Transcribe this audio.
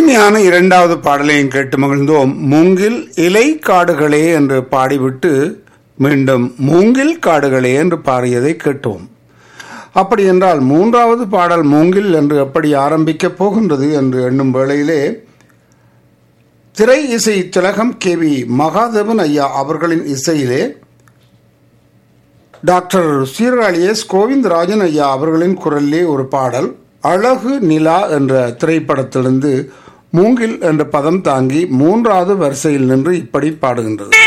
இனிமையான இரண்டாவது பாடலையும் கேட்டு மகிழ்ந்தோம் மூங்கில் இலை காடுகளே என்று பாடிவிட்டு மீண்டும் மூங்கில் காடுகளே என்று பாடியதை கேட்டோம் அப்படி என்றால் மூன்றாவது பாடல் மூங்கில் என்று எப்படி ஆரம்பிக்கப் போகின்றது என்று எண்ணும் வேளையிலே திரை இசை திலகம் கே வி மகாதேவன் ஐயா அவர்களின் இசையிலே டாக்டர் சீர்காழி எஸ் கோவிந்தராஜன் ஐயா அவர்களின் குரலிலே ஒரு பாடல் அழகு நிலா என்ற திரைப்படத்திலிருந்து மூங்கில் என்ற பதம் தாங்கி மூன்றாவது வரிசையில் நின்று இப்படி பாடுகின்றது